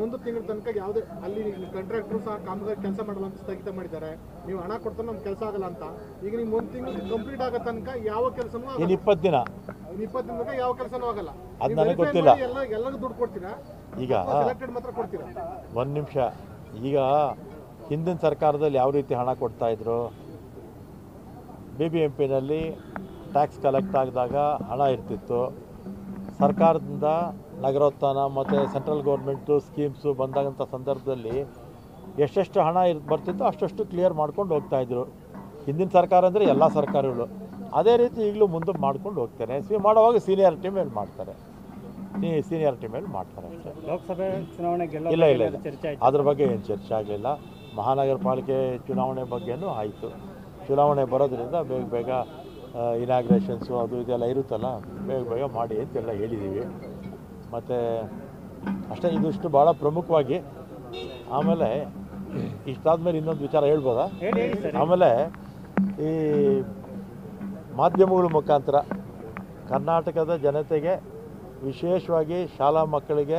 ಒಂದು ತಿಂಗಳ ತನಕ ಯಾವುದೇ ಅಲ್ಲಿ ಕಾಂಟ್ರಾಕ್ಟರ್ ಸಹ ಕಾಮಗಾರಿ ಕೆಲಸ ಮಾಡಲ್ಲ ಅಂತ ಸ್ಥಗಿತ ಮಾಡಿದ್ದಾರೆ ನೀವು ಹಣ ಕೊಡ್ತಾರೆ ನಮ್ಗೆ ಕೆಲಸ ಆಗಲ್ಲ ಅಂತ ಈಗ ನಿಮ್ ಒಂದು ತಿಂಗಳು ಕಂಪ್ಲೀಟ್ ಆಗೋ ತನಕ ಯಾವ ಕೆಲಸನೂ ಇನ್ನು ಇಪ್ಪತ್ತು ದಿನ ಇಪ್ಪತ್ತು ದಿನಕ್ಕೆ ಯಾವ ಕೆಲಸನೂ ಆಗಲ್ಲ ಅದ್ ನೀವು ನನಗೆ verify ಗೊತ್ತಿಲ್ಲ. ಮಾಡಿ ಎಲ್ಲ ಎಲ್ಲರಿಗೂ ದುಡ್ಡು ಕೊಡ್ತೀರಾ ಈಗ ಸೆಲೆಕ್ಟೆಡ್ ಮಾತ್ರ ಕೊಡ್ತೀರಾ ಒಂದು ನಿಮಿಷ ಈಗ ಹಿಂದಿನ ಸರ್ಕಾರದಲ್ಲಿ ಯಾವ ರೀತಿ ಹಣ ಕೊಡ್ತಾ ಇದ್ರು ಬಿ ಬಿ ಎಂ ಪಿನಲ್ಲಿ ಟ್ಯಾಕ್ಸ್ ಕಲೆಕ್ಟ್ ಆಗಿದಾಗ ಹಣ ಇರ್ತಿತ್ತು ಸರ್ಕಾರದಿಂದ ನಗರೋತ್ಥಾನ ಮತ್ತು ಸೆಂಟ್ರಲ್ ಗೌರ್ಮೆಂಟು ಸ್ಕೀಮ್ಸು ಬಂದಾಗಂಥ ಸಂದರ್ಭದಲ್ಲಿ ಎಷ್ಟೆಷ್ಟು ಹಣ ಇರ್ ಬರ್ತಿತ್ತೋ ಅಷ್ಟಷ್ಟು ಕ್ಲಿಯರ್ ಮಾಡ್ಕೊಂಡು ಹೋಗ್ತಾಯಿದ್ರು ಹಿಂದಿನ ಸರ್ಕಾರ ಅಂದರೆ ಎಲ್ಲ ಸರ್ಕಾರಗಳು ಅದೇ ರೀತಿ ಈಗಲೂ ಮುಂದೆ ಮಾಡ್ಕೊಂಡು ಹೋಗ್ತಾರೆ ಸಿ ಮಾಡುವಾಗ ಸೀನಿಯಾರಿಟಿ ಮೇಲೆ ಮಾಡ್ತಾರೆ ಸೀನಿಯಾರಿಟಿ ಮೇಲೆ ಮಾಡ್ತಾರೆ ಅಷ್ಟೇ ಲೋಕಸಭೆ ಚುನಾವಣೆ ಗೆಲ್ಲೋ ಇಲ್ಲ ಇಲ್ಲ ಇಲ್ಲ ಚರ್ಚೆ ಆಯ್ತು ಅದ್ರ ಬಗ್ಗೆ ಏನು ಚರ್ಚೆ ಆಗಲಿಲ್ಲ ಮಹಾನಗರ ಪಾಲಿಕೆ ಚುನಾವಣೆ ಬಗ್ಗೆನೂ ಆಯಿತು ಚುನಾವಣೆ ಬರೋದ್ರಿಂದ ಬೇಗ ಬೇಗ ಇನಾಗ್ರೇಷನ್ಸು ಅದು ಇದೆಲ್ಲ ಇರುತ್ತಲ್ಲ ಬೇಗ ಬೇಗ ಮಾಡಿ ಅಂತೆಲ್ಲ ಹೇಳಿದ್ದೀವಿ ಮತ್ತು ಅಷ್ಟೇ ಇದಿಷ್ಟು ಭಾಳ ಪ್ರಮುಖವಾಗಿ ಆಮೇಲೆ ಇಷ್ಟಾದ್ಮೇಲೆ ಇನ್ನೊಂದು ವಿಚಾರ ಹೇಳ್ಬೋದಾ ಹೇಳಿ ಹೇಳಿ ಸರ್ ಆಮೇಲೆ ಈ ಮಾಧ್ಯಮಗಳ ಮುಖಾಂತರ ಕರ್ನಾಟಕದ ಜನತೆಗೆ ವಿಶೇಷವಾಗಿ ಶಾಲಾ ಮಕ್ಕಳಿಗೆ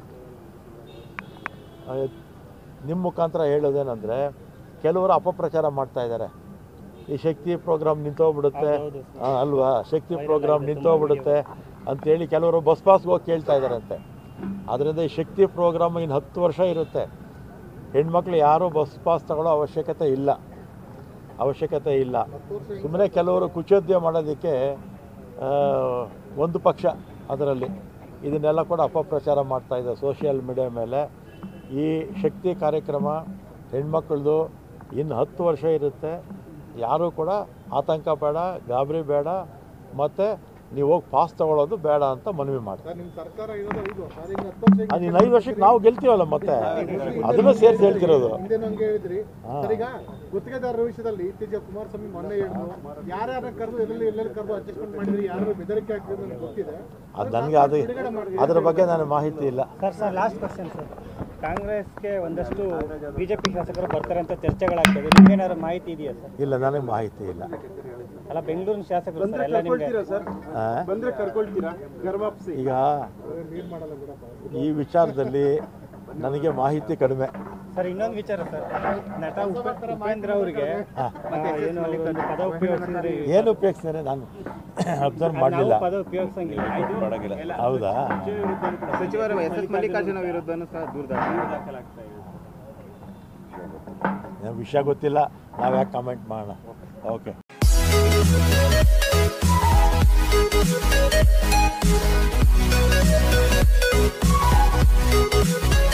ಆ, ನಿಮ್ಮ ಮುಖಾಂತರ ಹೇಳೋದೇನೆಂದರೆ ಕೆಲವರು ಅಪಪ್ರಚಾರ ಮಾಡ್ತಾ ಇದ್ದಾರೆ ಈ ಶಕ್ತಿ ಪ್ರೋಗ್ರಾಮ್ ನಿಂತೋಗ್ಬಿಡುತ್ತೆ ಹೌದು ಆ, ಅಲ್ವಾ ಶಕ್ತಿ ಪ್ರೋಗ್ರಾಮ್ ನಿಂತೋಗ್ಬಿಡುತ್ತೆ ಅಂತೇಳಿ ಕೆಲವರು ಬಸ್ ಪಾಸ್ಗೆ ಹೋಗಿ ಕೇಳ್ತಾ ಇದ್ದಾರಂತೆ ಅದರಿಂದ ಈ ಶಕ್ತಿ ಪ್ರೋಗ್ರಾಮ್ ಇನ್ನು ಹತ್ತು ವರ್ಷ ಇರುತ್ತೆ ಹೆಣ್ಮಕ್ಳು ಯಾರೂ ಬಸ್ ಪಾಸ್ ತಗೊಳ್ಳೋ ಅವಶ್ಯಕತೆ ಇಲ್ಲ ಅವಶ್ಯಕತೆ ಇಲ್ಲ ಸುಮ್ಮನೆ ಕೆಲವರು ಕುಚೋದ್ಯ ಮಾಡೋದಕ್ಕೆ ಆ, ಒಂದು ಪಕ್ಷ ಅದರಲ್ಲಿ ಇದನ್ನೆಲ್ಲ ಕೂಡ ಅಪಪ್ರಚಾರ ಮಾಡ್ತಾ ಇದೆ ಸೋಷಿಯಲ್ ಮೀಡಿಯಾ ಮೇಲೆ ಈ ಶಕ್ತಿ ಕಾರ್ಯಕ್ರಮ ಹೆಣ್ಮಕ್ಳದು ಇನ್ನು ಹತ್ತು ವರ್ಷ ಇರುತ್ತೆ ಯಾರೂ ಕೂಡ ಆತಂಕ ಬೇಡ ಗಾಬರಿ ಬೇಡ ಮತ್ತು ನೀವು ಹೋಗಿ ಪಾಸ್ ತಗೊಳ್ಳೋದು ಬೇಡ ಅಂತ ಮನವಿ ಮಾಡ್ತಾರೆ ಸರ್ ನಿಮ್ ಸರ್ಕಾರ ಇರೋದು ಐದು ವರ್ಷ ಅದು ಇನ್ನು ಹತ್ತು ವರ್ಷ ಅದು ಇನ್ನು ಐದು ವರ್ಷಕ್ಕೆ ನಾವು ಗೆಲ್ತೀವಲ್ಲ ಮತ್ತೆ ಅದನ್ನು ಸೇರಿಸಿ ಹೇಳ್ತಿರೋದು ಹಿಂದೆ ನಂಗೆ ಹೇಳಿದ್ರಿ ಸರ್ ಈಗ ಗುತ್ತಿಗೆದಾರರ ವಿಷಯದಲ್ಲಿ ಇತ್ತೀಚೆಗೆ ಕುಮಾರಸ್ವಾಮಿ ಮೊನ್ನೆ ಹೇಳಿದ್ರು ಯಾರ್ಯಾರ ಕರೆದು ಎಲ್ಲೆಲ್ಲಿ ಎಲ್ಲೆಲ್ಲಿ ಕರೆದು ಅಡ್ಜಸ್ಟ್ಮೆಂಟ್ ಮಾಡಿದ್ರಿ ಯಾರು ಬೆದರಿಕೆ ಹಾಕಿದ್ರು ನನಗೆ ಗೊತ್ತಿದೆ ಅದು ನನಗೆ ಅದು ಅದ್ರ ಬಗ್ಗೆ ನನಗೆ ಮಾಹಿತಿ ಇಲ್ಲ sir sir last question sir ಕಾಂಗ್ರೆಸ್ಗೆ ಒಂದಷ್ಟು ಬಿಜೆಪಿ ಶಾಸಕರು ಬರ್ತಾರೆ ಅಂತ ಚರ್ಚೆಗಳಾಗ್ತದೆ ನಿಮ್ಗೇನಾದ್ರು ಮಾಹಿತಿ ಇದೆಯಾ ಸರ್ ಇಲ್ಲ ನನಗೆ ಮಾಹಿತಿ ಇಲ್ಲ ಅಲ್ಲ ಬೆಂಗಳೂರಿನ ಶಾಸಕರು ಸರ್ ಎಲ್ಲ ನಿಮಗೆ ಆ? ಬಂದ್ರೆ ಕರ್ಕೊಳ್ತೀರಾ ಗರ್ವಾಪ್ಸಿ ಈಗ ನೀರ್ ಮಾಡಲ್ಲ ಬಿಡಪ್ಪ ಈ ವಿಚಾರದಲ್ಲಿ ನನಗೆ ಮಾಹಿತಿ ಕಡಿಮೆ ಸರ್ ಇನ್ನೊಂದು ವಿಚಾರ ಸರ್ ನಟ ಉಪ- ಉಪೇಂದ್ರ ಅವರಿಗೆ ಏನು ಅವ್ರು ಒಂದು ಪದ ಉಪಯೋಗಿಸಿದ್ರೆ ಏನು ಉಪಯೋಗಿಸ್ತಾರೆ ನಾನು ಅಬ್ಸರ್ವ್ ನಾವು ಮಾಡಲಿಲ್ಲ ಪದ ಉಪಯೋಗಿಸಂಗಿಲ್ಲ ಹೌದಾ ಸಚಿವರ ಎಸ್ ಎಸ್ ಮಲ್ಲಿಕಾರ್ಜುನ ವಿರುದ್ಧನೂ ಸಹ ದೂರ ದಾಖಲಾಗ್ತಾ ಇದೆ ನನಗೆ ವಿಷಯ ಗೊತ್ತಿಲ್ಲ ನಾವು ಯಾಕೆ ಕಾಮೆಂಟ್ ಮಾಡೋಣ ಓಕೆ Thank you.